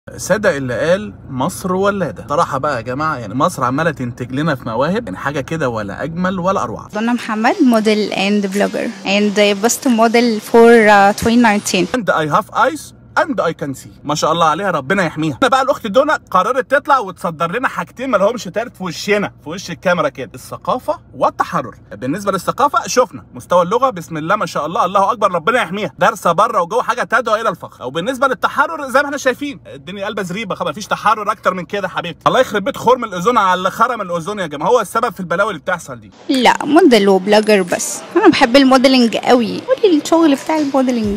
صدق اللي قال مصر ولاده صراحه بقى يا جماعه يعني مصر عماله تنتج لنا في مواهب يعني حاجه كده ولا اجمل ولا اروع Donna Muhammad, model and blogger, and the best model for uh, 2019. and I have eyes and I can see ما شاء الله عليها ربنا يحميها انا بقى الاخت دونا قررت تطلع وتصدر لنا حاجتين ما لهمش تالت في وشنا في وش الكاميرا كده الثقافه والتحرر بالنسبه للثقافه شفنا مستوى اللغه بسم الله ما شاء الله الله اكبر ربنا يحميها دارسه بره وجوه حاجه تدعو الى الفخر وبالنسبه للتحرر زي ما احنا شايفين الدنيا قلبه زريبه خلاص مفيش تحرر اكتر من كده حبيبتي الله يخرب بيت خرم الاذون على اللي خرم الاذون يا جماعه هو السبب في البلاوي اللي بتحصل دي لا موديل وبلوجر بس انا بحب الموديلنج قوي قولي الشغل بتاع الموديلنج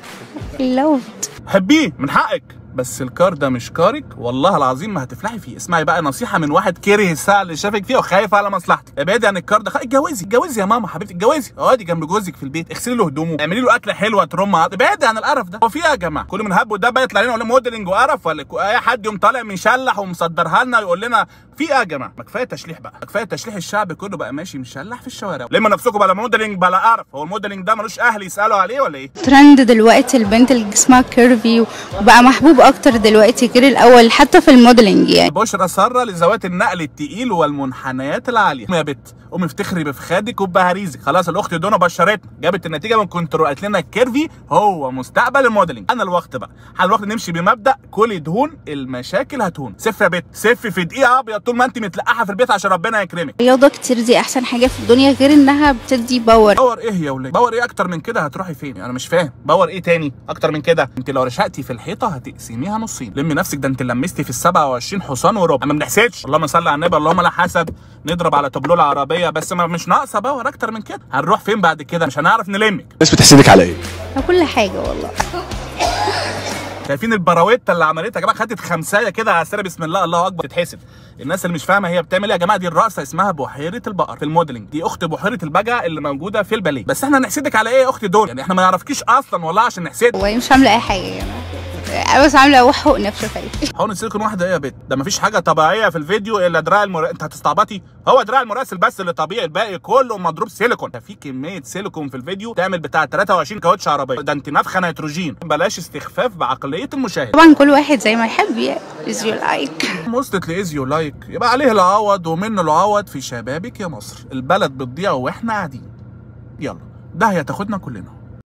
loved حبيه من حقك بس الكار ده مش كارك والله العظيم ما هتفلحي فيه اسمعي بقى نصيحه من واحد كره الساعه اللي شافك فيها وخايف على مصلحتك ابعدي عن الكار ده خ- اتجوزي اتجوزي يا ماما حبيبتي اتجوزي اقعدي جنب جوزك في البيت اغسلي له هدومه اعملي له اكله حلوه ترم عض- ابعدي عن القرف ده هو في ايه يا جماعه كل من هب وده بقى يطلع لنا يقول لنا موديلنج وقرف ولا كو- اي حد يقوم طالع مشلح ومصدرها لنا يقول لنا في ايه يا جماعه ما كفايه تشليح بقى كفايه تشليح الشعب كله بقى ماشي مشلح في الشوارع لما نفسكم بلا موديلنج بلا قرف هو الموديلنج ده ملوش اهل يسالوا عليه ولا ايه ترند دلوقتي البنت اللي جسمها كيرفي وبقى محبوب اكتر دلوقتي غير الاول حتى في الموديلنج يعني بشرى ساره لذوات النقل التقيل والمنحنيات العاليه قومي يا بت قومي افتخري بفخادك وبهريزك خلاص الاخت دونا بشرتنا جابت النتيجه من كنترول قالت لنا الكيرفي هو مستقبل الموديلنج انا الوقت بقى حان الوقت نمشي بمبدا كل دهون المشاكل هتهون سف يا بت سف في دقيقه ابيض طول ما انت متلقحه في البيت عشان ربنا يكرمك رياضة كتير دي احسن حاجة في الدنيا غير انها بتدي باور باور ايه يا ولاد باور ايه اكتر من كده هتروحي فين انا مش فاهم باور ايه تاني اكتر من كده انت لو رشقتي في الحيطه هتقسميها نصين لمي نفسك ده انت لمستي في ال 27 حصان وربع ما بنحسدش اللهم صل على النبي اللهم لا حسد نضرب على تبلو العربيه بس ما مش ناقصه باور اكتر من كده هنروح فين بعد كده مش هنعرف نلمك الناس بتحسدك على ايه؟ كل حاجة والله شايفين البراويتا اللي عملتها يا جماعه خدت خمسايه كده على السريع بسم الله الله اكبر تتحسب الناس اللي مش فاهمه هي بتعمل ايه يا جماعه دي الرقصه اسمها بحيره البقر في الموديلنج دي اخت بحيره البجع اللي موجوده في الباليه بس احنا نحسدك على ايه يا اختي دول يعني احنا ما نعرفكيش اصلا والله عشان نحسدك والله مش عاملة اي حاجة يا جماعة انا بس عاملة حقنة في شفايفي حقن السيليكون واحده ايه يا بت ده مفيش حاجه طبيعيه في الفيديو الا دراع المر... انت هتستعبطي هو دراع المراسل بس اللي طبيعي الباقي كله مضروب سيليكون ده في كميه سيليكون في الفيديو تعمل بتاع 23 كاوتش عربيه ده انت نافخه نيتروجين بلاش استخفاف بعقليه المشاهد طبعا كل واحد زي ما يحب يعني is your like وصلت لايزيو لايك يبقى عليه العوض ومنه العوض في شبابك يا مصر البلد بتضيع واحنا قاعدين يلا ده هتاخدنا كلنا